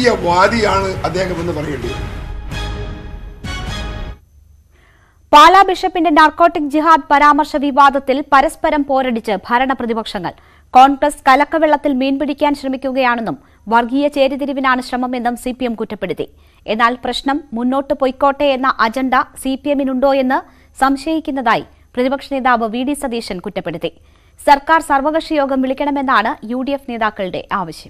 വർഗീയവാദിയാണ് അദ്ദേഹം എന്ന് പറയേണ്ടി വരും പാലാ ബിഷപ്പിന്റെ നാർക്കോട്ടിക് ജിഹാദ് പരാമർശ വിവാദത്തിൽ പരസ്പരം പോരടിച്ച് ഭരണ പ്രതിപക്ഷങ്ങൾ കോൺഗ്രസ് കലക്കവെള്ളത്തിൽ മീൻ പിടിക്കാൻ ശ്രമിക്കുകയാണെന്നും വർഗീയ ചേരിതിരിവിനാണ് ശ്രമമെന്നും സി പി എം കുറ്റപ്പെടുത്തി എന്നാൽ പ്രശ്നം മുന്നോട്ട് പൊയ്ക്കോട്ടെ എന്ന അജണ്ട സി പി എമ്മിനുണ്ടോ എന്ന് സംശയിക്കുന്നതായി പ്രതിപക്ഷ നേതാവ് വി ഡി സതീശൻ കുറ്റപ്പെടുത്തി സർക്കാർ സർവകക്ഷി യോഗം വിളിക്കണമെന്നാണ് യു ഡി എഫ് നേതാക്കളുടെ ആവശ്യം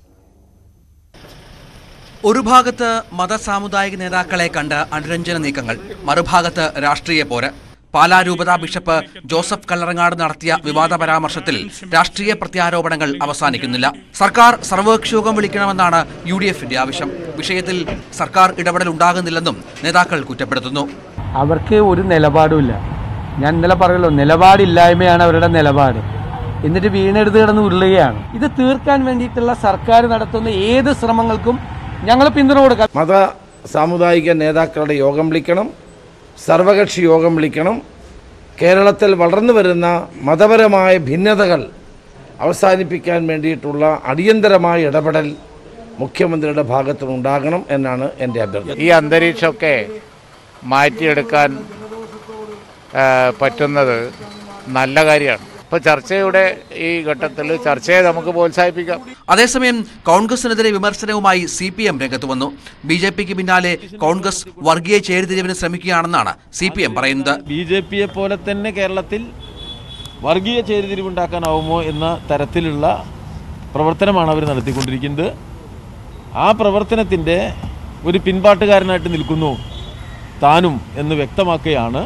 ഒരു ഭാഗത്ത് മതസാമുദായിക നേതാക്കളെ കണ്ട് അനുരഞ്ജന നീക്കങ്ങൾ മറുഭാഗത്ത് രാഷ്ട്രീയ പോര് പാലാ രൂപതാ ബിഷപ്പ് ജോസഫ് കല്ലറങ്ങാട് നടത്തിയ വിവാദ പരാമർശത്തിൽ രാഷ്ട്രീയ പ്രത്യാരോപണങ്ങൾ അവസാനിക്കുന്നില്ല സർക്കാർ സർവകക്ഷി യോഗം വിളിക്കണമെന്നാണ് യു ഡി എഫിന്റെ ആവശ്യം വിഷയത്തിൽ സർക്കാർ ഇടപെടൽ ഉണ്ടാകുന്നില്ലെന്നും നേതാക്കൾ കുറ്റപ്പെടുത്തുന്നു അവർക്ക് ഒരു നിലപാടുമില്ല ഞാൻ ഇന്നലെ പറയല്ലോ നിലപാടില്ലായ്മയാണ് അവരുടെ നിലപാട് എന്നിട്ട് വീണെടുത്ത് കിടന്ന് ഉരുളുകയാണ് ഇത് തീർക്കാൻ വേണ്ടിയിട്ടുള്ള സർക്കാർ നടത്തുന്ന ഏത് ശ്രമങ്ങൾക്കും ഞങ്ങൾ പിന്തുണ കൊടുക്കാം മത സാമുദായിക നേതാക്കളുടെ യോഗം വിളിക്കണം സർവകക്ഷി യോഗം വിളിക്കണം കേരളത്തിൽ വളർന്നു വരുന്ന മതപരമായ ഭിന്നതകൾ അവസാനിപ്പിക്കാൻ വേണ്ടിയിട്ടുള്ള അടിയന്തരമായ ഇടപെടൽ മുഖ്യമന്ത്രിയുടെ ഭാഗത്തുനിന്നുണ്ടാകണം എന്നാണ് എൻ്റെ അഭ്യർത്ഥന ഈ അന്തരീക്ഷമൊക്കെ മാറ്റിയെടുക്കാൻ ആ, പറ്റുന്നത് നല്ല കാര്യമാണ് ഇപ്പോൾ ചർച്ചയുടെ ഈ ഘട്ടത്തിൽ ചർച്ചയെ നമുക്ക് പ്രോത്സാഹിപ്പിക്കാം അതേസമയം കോൺഗ്രസിനെതിരെ വിമർശനവുമായി സി പി എം രംഗത്ത് വന്നു ബി ജെ പിക്ക് പിന്നാലെ കോൺഗ്രസ് വർഗീയ ചേരിതിരിവിന് ശ്രമിക്കുകയാണെന്നാണ് സി പി എം പറയുന്നത് ബി ജെ പിയെ പോലെ തന്നെ കേരളത്തിൽ വർഗീയ ചേരിതിരിവുണ്ടാക്കാനാവുമോ എന്ന തരത്തിലുള്ള പ്രവർത്തനമാണ് അവർ നടത്തിക്കൊണ്ടിരിക്കുന്നത് ആ പ്രവർത്തനത്തിൻ്റെ ഒരു പിൻപാട്ടുകാരനായിട്ട് നിൽക്കുന്നു താനും എന്ന് വ്യക്തമാക്കുകയാണ്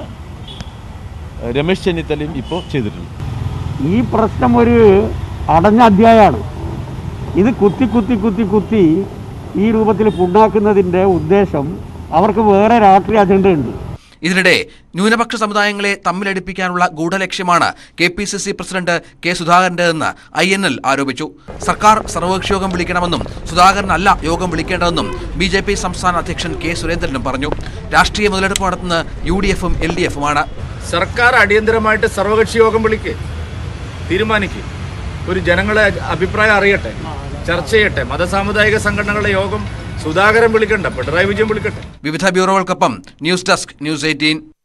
രമേശ് ചെന്നിത്തലയും ഇപ്പോൾ ചെയ്തിട്ടുള്ളത് ഈ പ്രശ്നം ഒരു അടഞ്ഞ അധ്യായമാണ് ഇത് കുത്തി കുത്തി കുത്തി കുത്തി ഈ രൂപത്തിൽ പുണ്ണാക്കുന്നതിൻ്റെ ഉദ്ദേശം അവർക്ക് വേറെ രാഷ്ട്രീയ അജണ്ടയുണ്ട് ഇതിനിടെ ന്യൂനപക്ഷ സമുദായങ്ങളെ തമ്മിലടിപ്പിക്കാനുള്ള ഗൂഢലക്ഷ്യമാണ് K P C C president K സുധാകരന്റെതെന്ന് ഐ എൻ എൽ ആരോപിച്ചു സർക്കാർ സർവകക്ഷി യോഗം വിളിക്കണമെന്നും സുധാകരനല്ല യോഗം വിളിക്കേണ്ടതെന്നും ബി ജെ പി സംസ്ഥാന അധ്യക്ഷൻ കെ സുരേന്ദ്രനും പറഞ്ഞു രാഷ്ട്രീയ മുതലെടുപ്പ് നടത്തുന്ന യു ഡി എഫും എൽ ഡി എഫുമാണ് സർക്കാർ അടിയന്തരമായിട്ട് സർവകക്ഷി യോഗം വിളിക്ക് തീരുമാനിക്കും ഒരു ജനങ്ങളെ അഭിപ്രായം അറിയട്ടെ ചർച്ച ചെയ്യട്ടെ മതസാമുദായിക സംഘടനകളുടെ യോഗം സുധാകരൻ വിളിക്കണ്ട പിണറായി വിജയൻ വിളിക്കട്ടെ വിവിധ ബ്യൂറോകൾക്കൊപ്പം ന്യൂസ് ഡെസ്ക് ന്യൂസ് എയ്റ്റീൻ